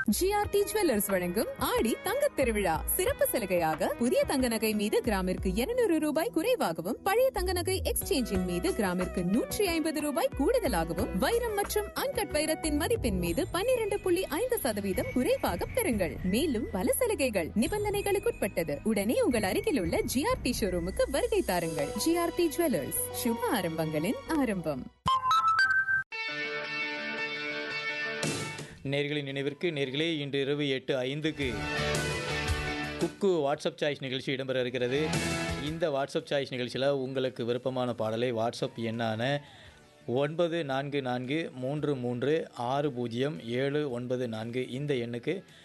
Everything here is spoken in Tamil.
ஜிஆர்டி ஜுவல்லர்ஸ் வழங்கும் ஆடி தங்க திருவிழா சிறப்பு சலுகையாக புதிய தங்க நகை மீது கிராமிற்கு 200 ரூபாய் குறைவாகவும் பழைய தங்க நகை எக்ஸ்சேஞ்சின் மீது கிராமிற்கு நூற்றி ஐம்பது ரூபாய் கூடுதலாகவும் வைரம் மற்றும் அன்கட் வைரத்தின் மதிப்பின் மீது 12.5% புள்ளி ஐந்து சதவீதம் குறைவாக பெறுங்கள் மேலும் பல சலுகைகள் நிபந்தனைகளுக்குட்பட்டது உடனே உங்கள் அருகில் உள்ள ஜிஆர்டி ஷோரூமுக்கு வருகை தாருங்கள் ஜிஆர்டி ஜுவல்லர்ஸ் சுப ஆரம்பங்களின் ஆரம்பம் நேர்களின் நினைவிற்கு நேர்களே இன்று இரவு எட்டு ஐந்துக்கு குக்கு வாட்ஸ்அப் சாய்ஸ் நிகழ்ச்சி இடம்பெற இருக்கிறது இந்த வாட்ஸ்அப் சாய்ஸ் நிகழ்ச்சியில் உங்களுக்கு விருப்பமான பாடலை வாட்ஸ்அப் எண்ணான ஒன்பது நான்கு நான்கு மூன்று மூன்று ஆறு பூஜ்ஜியம் ஏழு ஒன்பது நான்கு இந்த எண்ணுக்கு